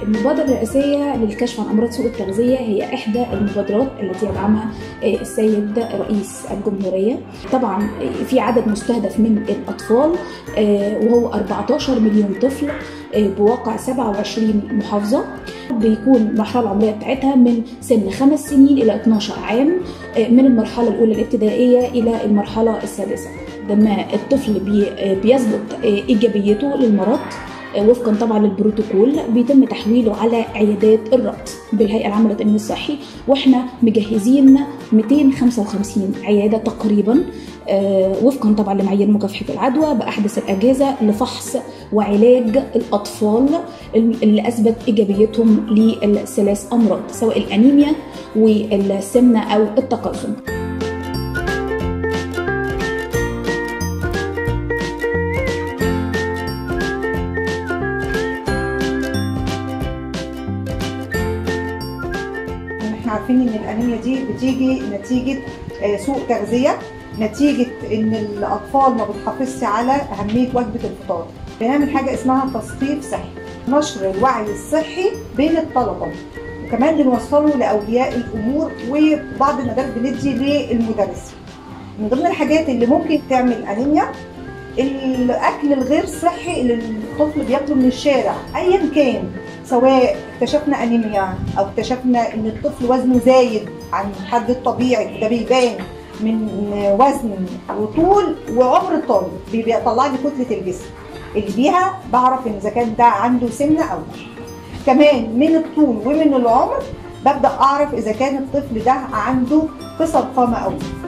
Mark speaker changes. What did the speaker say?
Speaker 1: المبادرة الرئاسية للكشف عن أمراض سوء التغذية هي إحدى المبادرات التي يدعمها السيد رئيس الجمهورية طبعا في عدد مستهدف من الأطفال وهو 14 مليون طفل بواقع 27 محافظة بيكون المرحلة العمرية بتاعتها من سن خمس سنين إلى 12 عام من المرحلة الأولى الابتدائية إلى المرحلة السادسة لما الطفل بيثبت إيجابيته للمرض وفقا طبعا للبروتوكول بيتم تحويله على عيادات الربط بالهيئه العامه للتامين الصحي واحنا مجهزين 255 عياده تقريبا وفقا طبعا لمعايير مكافحه العدوى باحدث الاجهزه لفحص وعلاج الاطفال اللي اثبت ايجابيتهم للثلاث امراض سواء الانيميا والسمنه او التقزم.
Speaker 2: عارفين ان الانيميا دي بتيجي نتيجه سوء تغذيه نتيجه ان الاطفال ما بتحافظش على اهميه وجبه الفطار بنعمل حاجه اسمها تثقيف صحي نشر الوعي الصحي بين الطلبه وكمان بنوصله لاولياء الامور وبعض المدارس بندي للمدرسين من ضمن الحاجات اللي ممكن تعمل انيميا الاكل الغير صحي اللي الطفل بياكله من الشارع ايا كان سواء اكتشفنا انيميا او اكتشفنا ان الطفل وزنه زايد عن الحد الطبيعي ده بيبان من وزن وطول وعمر الطالب بيطلع لي كتله الجسم اللي بيها بعرف ان اذا كان ده عنده سمنه او لا كمان من الطول ومن العمر ببدا اعرف اذا كان الطفل ده عنده قصر قامه او لا